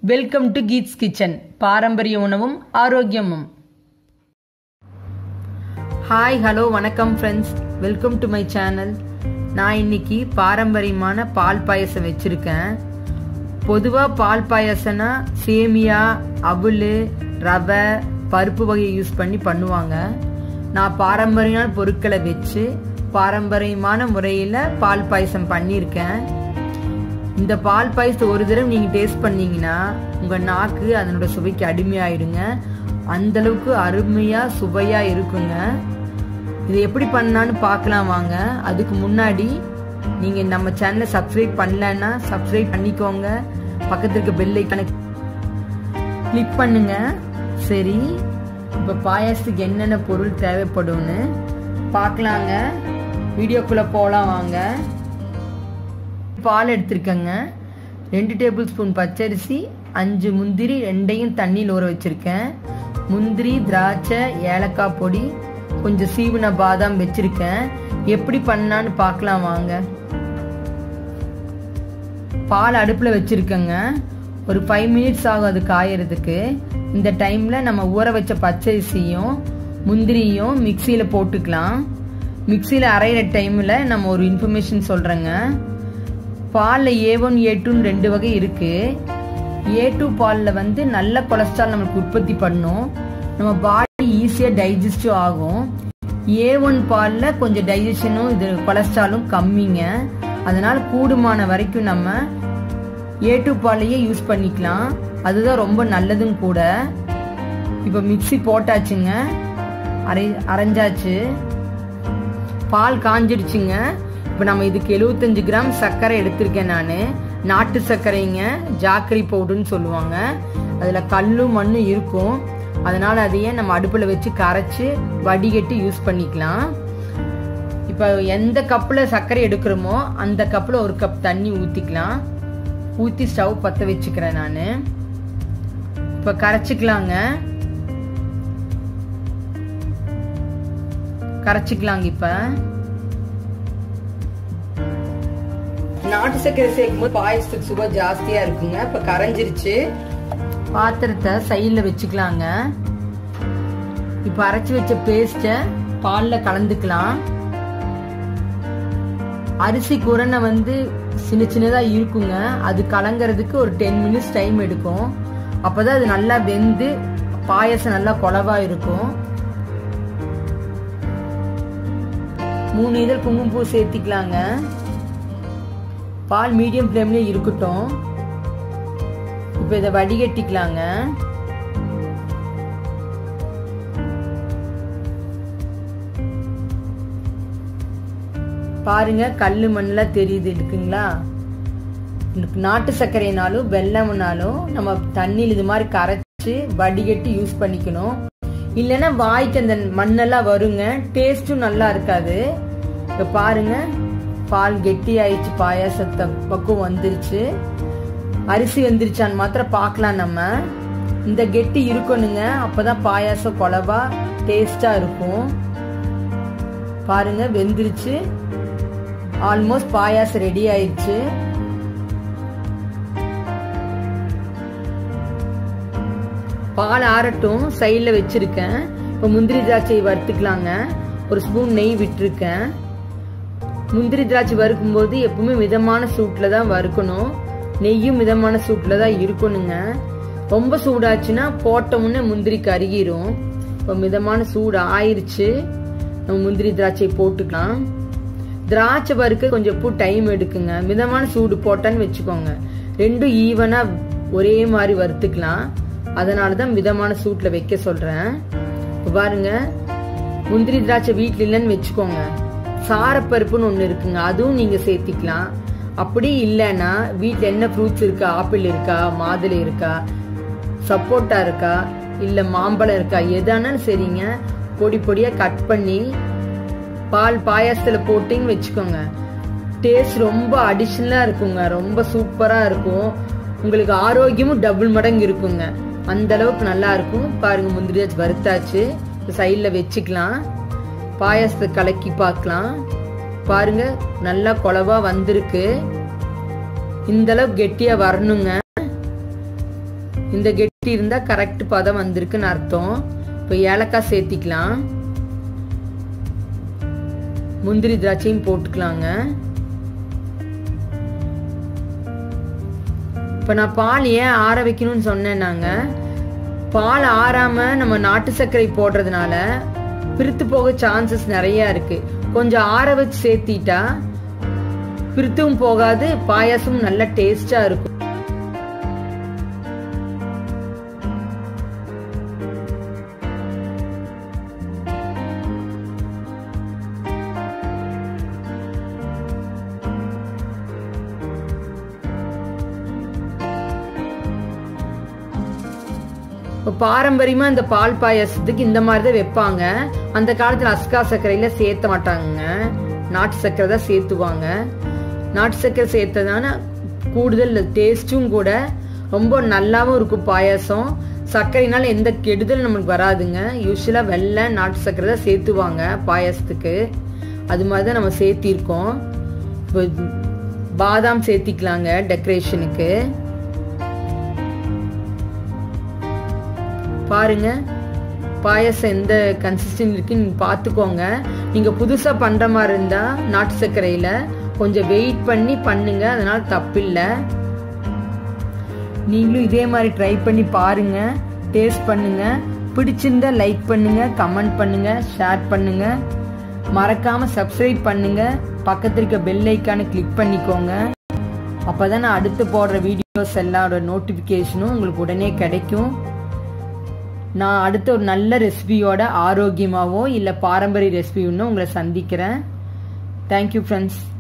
welcome to Keats kitchen பாரம்பரிய உணவும் ஆரோக்கியமும் ஹாய் ஹலோ வணக்கம் friends welcome to my channel நான் இன்னைக்கு பாரம்பரியமான பால் பாயசம் வச்சுருக்கேன் பொதுவாக பால் பாயசம்னா சேமியா அவல் ரவை பருப்பு வகையை யூஸ் பண்ணி பண்ணுவாங்க நான் பாரம்பரியமான பொருட்களை வச்சு பாரம்பரியமான முறையில் பால் பாயசம் பண்ணியிருக்கேன் இந்த பால் பாயசத்தை ஒரு தடவை நீங்கள் டேஸ்ட் பண்ணீங்கன்னா உங்கள் நாக்கு அதனோட சுவைக்கு அடிமையாயிடுங்க அந்த அளவுக்கு அருமையாக சுவையாக இருக்குங்க இது எப்படி பண்ணான்னு பார்க்கலாம் வாங்க அதுக்கு முன்னாடி நீங்கள் நம்ம சேனலை சப்ஸ்கிரைப் பண்ணலன்னா சப்ஸ்கிரைப் பண்ணிக்கோங்க பக்கத்தில் இருக்க பெல் ஐக்கானை கிளிக் பண்ணுங்க சரி இப்போ பாயாசத்துக்கு என்னென்ன பொருள் தேவைப்படும்னு பார்க்கலாங்க வீடியோக்குள்ளே போகலாம் வாங்க பால் எடுத்திருக்கேங்க ரெண்டு டேபிள் ஸ்பூன் பச்சரிசி அஞ்சு முந்திரி ரெண்டையும் தண்ணியில் ஊற வச்சுருக்கேன் முந்திரி திராட்சை ஏலக்காய் பொடி கொஞ்சம் சீவன பாதாம் வச்சுருக்கேன் எப்படி பண்ணான்னு பார்க்கலாம் வாங்க பால் அடுப்பில் வச்சுருக்கேங்க ஒரு ஃபைவ் மினிட்ஸ் ஆகும் அது காயறதுக்கு இந்த டைமில் நம்ம ஊற வச்ச பச்சரிசியும் முந்திரியும் மிக்சியில் போட்டுக்கலாம் மிக்சியில் அரைகிற டைமில் நம்ம ஒரு இன்ஃபர்மேஷன் சொல்கிறேங்க பாலில் ஏ ஒன் ஏ டூன்னு ரெண்டு வகை இருக்குது ஏ டூ பாலில் வந்து நல்ல கொலஸ்ட்ரால் நம்மளுக்கு உற்பத்தி பண்ணும் நம்ம பாடி ஈஸியாக டைஜஸ்டும் ஆகும் ஏ ஒன் பாலில் கொஞ்சம் டைஜஷனும் இது கொலஸ்ட்ராலும் கம்மிங்க அதனால் கூடுமான வரைக்கும் நம்ம ஏ டூ பாலையே யூஸ் பண்ணிக்கலாம் அதுதான் ரொம்ப நல்லதும் கூட இப்போ மிக்சி போட்டாச்சுங்க அரை அரைஞ்சாச்சு பால் காஞ்சிடுச்சுங்க இப்போ நம்ம இதுக்கு எழுபத்தஞ்சு கிராம் சர்க்கரை எடுத்திருக்கேன் நான் நாட்டு சர்க்கரைங்க ஜாக்கரி பவுடர்னு சொல்லுவாங்க அதில் கல்லும் மண்ணும் இருக்கும் அதனால் அதையே நம்ம அடுப்பில் வச்சு கரைச்சி வடிகட்டி யூஸ் பண்ணிக்கலாம் இப்போ எந்த கப்பில் சர்க்கரை எடுக்கிறோமோ அந்த கப்பில் ஒரு கப் தண்ணி ஊற்றிக்கலாம் ஊற்றி ஸ்டவ் பற்ற வச்சுக்கிறேன் நான் இப்போ கரைச்சிக்கலாங்க கரைச்சிக்கலாங்க இப்போ நாட்டு சர்க்கரை சேர்க்கும் போது பாயசத்துக்கு சுவை ஜாஸ்தியா இருக்குங்க இப்ப கரைஞ்சிருச்சு பாத்திரத்தை சைடில் வச்சுக்கலாங்க இப்ப அரைச்சி வச்ச பேஸ்ட பால்ல கலந்துக்கலாம் அரிசி குரணை வந்து சின்ன சின்னதா இருக்குங்க அது கலங்கிறதுக்கு ஒரு டென் மினிட்ஸ் டைம் எடுக்கும் அப்பதான் அது நல்லா வெந்து பாயசம் நல்லா குழவா இருக்கும் மூணு இதழ் குங்குமப்பூ சேர்த்திக்கலாங்க பால் மீடியம் ஃப்ளேம்லேயே இருக்கட்டும் இப்போ இதை வடிகட்டிக்கலாங்க பாருங்க கல் மண்ணெலாம் தெரியுது இருக்குங்களா நாட்டு சர்க்கரைனாலும் வெள்ளம்னாலும் நம்ம தண்ணியில் இது மாதிரி கரைச்சி வடிகட்டி யூஸ் பண்ணிக்கணும் இல்லைன்னா வாய்க்கு அந்த மண்ணெல்லாம் வருங்க டேஸ்ட்டும் நல்லா இருக்காது இப்போ பாருங்க பால் கெட்டி ஆயிடுச்சு பாயாசத்தை பக்கம் வந்துருச்சு அரிசி வந்துருச்சான்னு மாத்திரம் பார்க்கலாம் நம்ம இந்த கெட்டி இருக்கணுங்க அப்பதான் பாயாசம் குழவா டேஸ்டா இருக்கும் பாருங்க வெந்துருச்சு ஆல்மோஸ்ட் பாயாசம் ரெடி ஆயிடுச்சு பால் ஆறட்டும் சைடில் வச்சிருக்கேன் இப்போ முந்திரி திராட்சை வறுத்துக்கலாங்க ஒரு ஸ்பூன் நெய் விட்டுருக்கேன் முந்திரி திராட்சை வறுக்கும்போது எப்பவுமே மிதமான சூட்டில் தான் வறுக்கணும் நெய்யும் மிதமான சூட்டில் தான் இருக்கணுங்க ரொம்ப சூடாச்சுன்னா போட்ட உடனே முந்திரி கருகிரும் இப்போ மிதமான சூடு ஆயிருச்சு நம்ம முந்திரி திராட்சை போட்டுக்கலாம் திராட்சை வறுக்க கொஞ்சம் பூ டைம் எடுக்குங்க மிதமான சூடு போட்டான்னு வச்சுக்கோங்க ரெண்டும் ஈவனாக ஒரே மாதிரி வறுத்துக்கலாம் அதனால தான் மிதமான சூட்டில் வைக்க சொல்கிறேன் பாருங்க முந்திரி திராட்சை வீட்டில் இல்லைன்னு வச்சுக்கோங்க சாரப்பருப்புன்னு ஒன்று இருக்குங்க அதுவும் நீங்கள் சேர்த்திக்கலாம் அப்படி இல்லைன்னா வீட்டில் என்ன ஃப்ரூட்ஸ் இருக்கா ஆப்பிள் இருக்கா மாதுளை இருக்கா சப்போட்டா இருக்கா இல்லை மாம்பழம் இருக்கா எதானாலும் சரிங்க பொடி பொடியாக கட் பண்ணி பால் பாயாசத்தில் போட்டிங்கன்னு வச்சுக்கோங்க டேஸ்ட் ரொம்ப அடிஷ்னலாக இருக்குங்க ரொம்ப சூப்பராக இருக்கும் உங்களுக்கு ஆரோக்கியமும் டபுள் மடங்கு இருக்குங்க அந்த அளவுக்கு நல்லா இருக்கும் பாருங்க முந்திரியாச்சு வறுத்தாச்சு சைடில் வச்சுக்கலாம் பாயாசத்தை கலக்கி பார்க்கலாம் பாருங்க நல்லா குழவா வந்திருக்கு இந்த அளவுக்கு கெட்டியா வரணுங்க இந்த கெட்டி இருந்தா கரெக்ட் பதம் வந்திருக்குன்னு அர்த்தம் இப்போ ஏலக்காய் சேர்த்திக்கலாம் முந்திரி திராட்சையும் போட்டுக்கலாங்க இப்போ நான் பால் ஏன் ஆற வைக்கணும்னு சொன்னேன்னாங்க பால் ஆறாம நம்ம நாட்டு சர்க்கரை போடுறதுனால பிரித்து போக சான்சஸ் நிறைய இருக்கு கொஞ்சம் ஆற வச்சு சேர்த்திட்டா பிரித்தும் போகாது பாயாசமும் நல்ல டேஸ்டா இருக்கும் இப்போ பாரம்பரியமா இந்த பால் பாயாசத்துக்கு இந்த மாதிரி தான் வைப்பாங்க அந்த காலத்துல அஸ்கா சர்க்கரையில சேர்த்த மாட்டாங்க நாட்டு சர்க்கரை தான் சேர்த்துவாங்க நாட்டு சர்க்கரை சேர்த்ததான கூடுதல் டேஸ்டும் கூட ரொம்ப நல்லாவும் இருக்கும் பாயாசம் சர்க்கரைனால எந்த கெடுதல் நம்மளுக்கு வராதுங்க யூஸ்வலாக வெள்ளை நாட்டு சர்க்கரை தான் சேர்த்துவாங்க பாயாசத்துக்கு அது மாதிரி தான் நம்ம சேர்த்திருக்கோம் இப்போ பாதாம் சேர்த்திக்கலாங்க டெக்கரேஷனுக்கு பாருங்க பாயசம் எந்த கன்சிஸ்டன்ட் இருக்கு நீங்க பார்த்துக்கோங்க நீங்க புதுசா பண்ற மாதிரி இருந்தா நாட்டு சர்க்கரையில கொஞ்சம் வெயிட் பண்ணி பண்ணுங்க அதனால தப்பில்லை நீங்களும் இதே மாதிரி ட்ரை பண்ணி பாருங்க டேஸ்ட் பண்ணுங்க பிடிச்சிருந்தா லைக் பண்ணுங்க கமெண்ட் பண்ணுங்க ஷேர் பண்ணுங்க மறக்காம சப்ஸ்கிரைப் பண்ணுங்க பக்கத்துல இருக்க பெல் ஐக்கானை கிளிக் பண்ணிக்கோங்க அப்பதான் நான் அடுத்து போடுற வீடியோஸ் எல்லாரோட நோட்டிபிகேஷனும் உங்களுக்கு உடனே கிடைக்கும் நான் அடுத்த ஒரு நல்ல ரெசிபியோட ஆரோக்கியமாவோ இல்லை பாரம்பரிய ரெசிபி ஒன்று உங்களை சந்திக்கிறேன் தேங்க்யூ ஃப்ரெண்ட்ஸ்